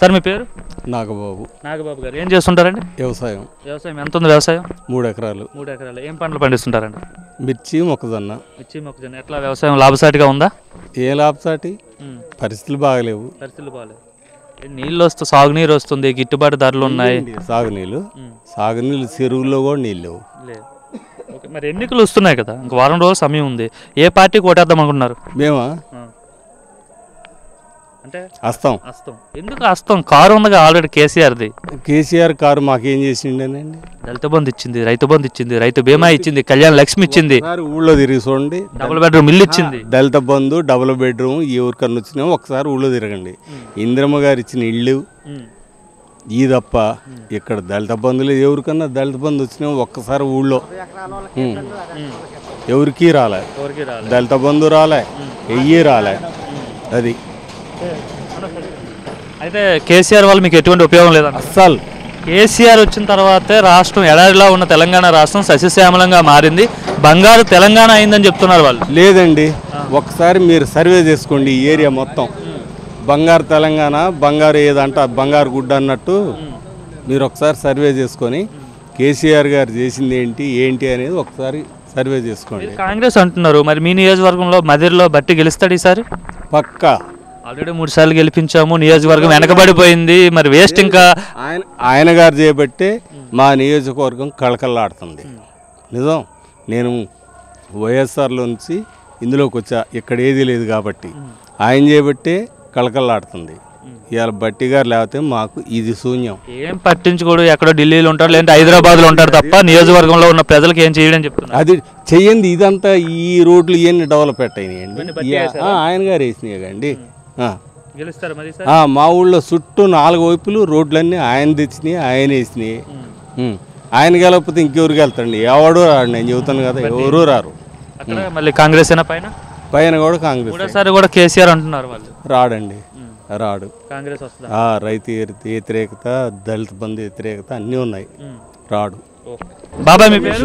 Sir మీ పేరు నాగబాబు నాగబాబు గారు ఏం చేస్తుంటారండి వ్యవసాయం వ్యవసాయం ఎంత ఉంది వ్యవసాయం మూడు ఎకరాలు మూడు ఎకరాలు ఏం పంటలు పండిస్తుంటారండి మిర్చి మొక్కజొన్న మిర్చి మొక్కజొన్న ఎట్లా వ్యవసాయం లాభసాటిగా ఉందా ఏ లాభసాటి పరిస్థితులు బాగలేవు పరిస్థితులు బాగాలేదు నీళ్ళు వస్తూ సాగునీరు వస్తుంది గిట్టుబాటు ధరలు ఉన్నాయి సాగునీళ్ళు ఉమ్. సాగునీళ్ళు చెరువుల్లో కూడా నీళ్ళు లేవు లేదు ఓకే మరి ఎన్నికలు వస్తున్నాయి కదా ఇంక వారం రోజులు సమయం ఉంది ఏ పార్టీకి ఓటేద్దాం అనుకున్నారు మేమా అంటే వస్తాం అస్తం ఎందుకు అస్తం కారు ఉందిగా ఆల్రెడీ కేసీఆర్ది కేసీఆర్ కారు మాకేం చేసిండేనండి దళిత బంధు ఇచ్చింది రైతు బంధు ఇచ్చింది రైతు బీమా ఇచ్చింది కళ్యాణ లక్ష్మి ఇచ్చింది ఒకసారి ఊళ్ళో తిరిగి చూడండి డబుల్ బెడ్రూమ్ ఇల్లు ఇచ్చింది దళిత బంధు డబుల్ బెడ్రూమ్ ఎవరికన్నా వచ్చినా ఒకసారి ఊళ్ళో తిరగండి ఇందిరమ్మ గారు ఇచ్చిన ఇల్లు ఉమ్. ఈ తప్ప ఇక్కడ దళిత బంధులు ఎవరికన్నా దళిత బంధు వచ్చినా ఒక్కసారి ఊళ్ళో ఉమ్. ఎవరికి రాలే ఎవరికి రాలేదు దళిత బంధు రాలే ఎయ్యి రాలే అది అయితే కేసీఆర్ వాళ్ళు మీకు ఎటువంటి ఉపయోగం లేదంట అస్సలు కేసీఆర్ వచ్చిన తర్వాతే రాష్ట్రం ఎడారిలా ఉన్న తెలంగాణ రాష్ట్రం సస్యశ్యామలంగా మారింది బంగారు తెలంగాణ అయిందని చెప్తున్నారు వాళ్ళు లేదండి ఒకసారి మీరు సర్వే చేసుకోండి ఈ ఏరియా మొత్తం బంగారు తెలంగాణ బంగారు ఏదంట బంగారు గుడ్డ అన్నట్టు మీరు ఒకసారి సర్వే చేసుకొని కేసీఆర్ గారు చేసింది ఏంటి ఏంటి అనేది ఒకసారి సర్వే చేసుకోండి కాంగ్రెస్ అంటున్నారు మరి మీ నియోజకవర్గంలో మదిరిలో బట్టి గెలుస్తాడు ఈసారి పక్కా ఆల్రెడీ మూడు సార్లు గెలిపించాము నియోజకవర్గం వెనకబడిపోయింది మరి వేస్ట్ ఇంకా ఆయన ఆయన గారు చేయబట్టే మా నియోజకవర్గం కళకళలాడుతుంది నిజం నేను వైఎస్ఆర్లో నుంచి ఇందులోకి వచ్చా ఇక్కడ ఏది లేదు కాబట్టి ఆయన చేయబట్టే కళకళలాడుతుంది ఇవాళ బట్టి గారు లేకపోతే మాకు ఇది శూన్యం ఏం పట్టించుకోడు ఎక్కడో ఢిల్లీలో ఉంటాడు లేదంటే హైదరాబాద్లో ఉంటాడు తప్ప నియోజకవర్గంలో ఉన్న ప్రజలకు ఏం చేయడం చెప్తున్నారు అది చెయ్యండి ఇదంతా ఈ రోడ్లు ఇవన్నీ డెవలప్ అయినాయండి ఇవన్నీ బట్టి ఇయ- ఆ, ఆయన గారు వేసినాయి కండి గెలుస్తారు మరి మా ఊళ్ళో చుట్టూ నాలుగు వైపులు రోడ్లన్నీ ఆయన తెచ్చినాయి ఆయన వేసినాయి ఉం. ఆయన గెలకపోతే ఇంకెవరికి వెళ్తాండి ఎవడు రాడు నేను చెబుతాను కదా ఎవరు రారు అక్కడ మళ్ళీ కాంగ్రెస్ అయినా పైన పైన కూడా కాంగ్రెస్ మూడోసారి కూడా కేసీఆర్ అంటున్నారు వాళ్ళు రాడండి రాడు కాంగ్రెస్ వస్తుందా ఆ రైతు వ్యతి- వ్యతిరేకత దళిత బంధు వ్యతిరేకత అన్నీ ఉన్నాయి రాడు బాబాయ్ మీ పేరు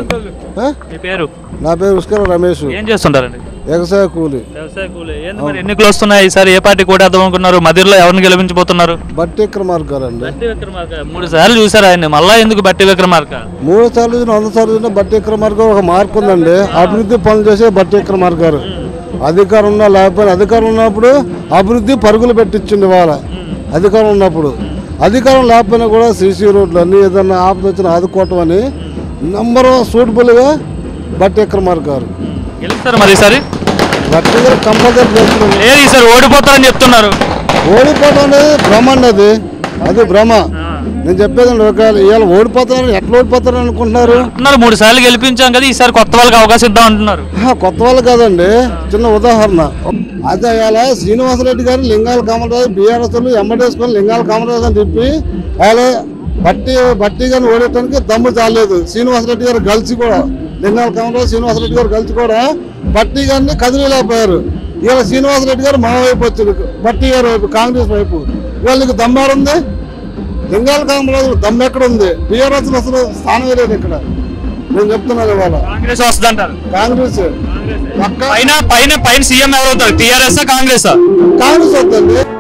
మీ పేరు నా పేరు ఉస్కర రమేష్ ఏం చేస్తుంటారండి వ్యవసాయ కూలి వ్యవసాయ కూలీ ఏంది మరి ఎన్నికలు వస్తున్నాయి ఈసారి ఏ పార్టీ కూడేద్దాం అనుకున్నారు మదిరిలో ఎవరిని గెలిపించబోతున్నారు బట్టి విక్రమార్క గారు అండి బట్టి విక్రమార్క మూడు సార్లు చూసారు ఆయన మళ్ళా ఎందుకు బట్టి విక్రమార్క మూడు సార్లు చూసిన వంద సార్లు చూసిన బట్టి విక్రమార్క ఒక మార్పు ఉందండి అభివృద్ధి పనులు చేసే బట్టి విక్రమార్క గారు అధికారం ఉన్నా లేకపోయినా అధికారం ఉన్నప్పుడు అభివృద్ధి పరుగులు పెట్టించింది వాళ్ళ అధికారం ఉన్నప్పుడు అధికారం లేకపోయినా కూడా సీసీ రోడ్లు అన్ని ఏదన్నా ఆపద వచ్చిన ఆదుకోవటం అని నంబర్ వన్ సూటబుల్గా బట్టి విక్రమార్క గారు గెలుస్తారు మరి ఈసారి బట్టి గారు కంపల్సరీ చేస్తున్నారు లేదు ఈసారి ఓడిపోతారని చెప్తున్నారు ఓడిపోవడం అనేది భ్రమ అండి అది అది భ్రమ నేను చెప్పేదండి ఒకవేళ ఇవాళ ఓడిపోతారని ఎట్లా ఓడిపోతారని అనుకుంటున్నారు అంటున్నారు మూడు సార్లు గెలిపించాం కదా ఈసారి కొత్త వాళ్ళకి అవకాశం ఇద్దాం అంటున్నారు ఆహా, కొత్త వాళ్ళు కాదండి చిన్న ఉదాహరణ అదే ఇవాళ శ్రీనివాసరెడ్డి గారు లింగాల కామరాజు బీఆర్ఎస్ ఎమ్మటేసుకొని లింగాల కామరాజు అని చెప్పి ఆయన బట్టి బట్టి గారిని ఓడేయడానికి దమ్ము చాలేదు శ్రీనివాసరెడ్డి గారు కలిసి కూడా లింగాల కామరాజు శ్రీనివాసరెడ్డి గారు కలిసి కూడా బట్టి గారిని కదిలేకపోయారు ఇవాళ శ్రీనివాసరెడ్డి గారు మా వైపు వచ్చారు బట్టి గారి వైపు కాంగ్రెస్ వైపు వీళ్ళకి దమ్మాడుంది లింగాల కామరాజు దమ్ ఎక్కడ ఉంది బీఆర్ఎస్ అసలు స్థానం లేదు ఇక్కడ నేను చెప్తున్నాను ఇవాళ కాంగ్రెస్ వస్తుంది అంటారు కాంగ్రెస్ పక్క పైన పైన పైన సీఎం ఎవరు అవుతారు టీఆర్ఎస్ కాంగ్రెస్ కాంగ్రెస్ వద్దండి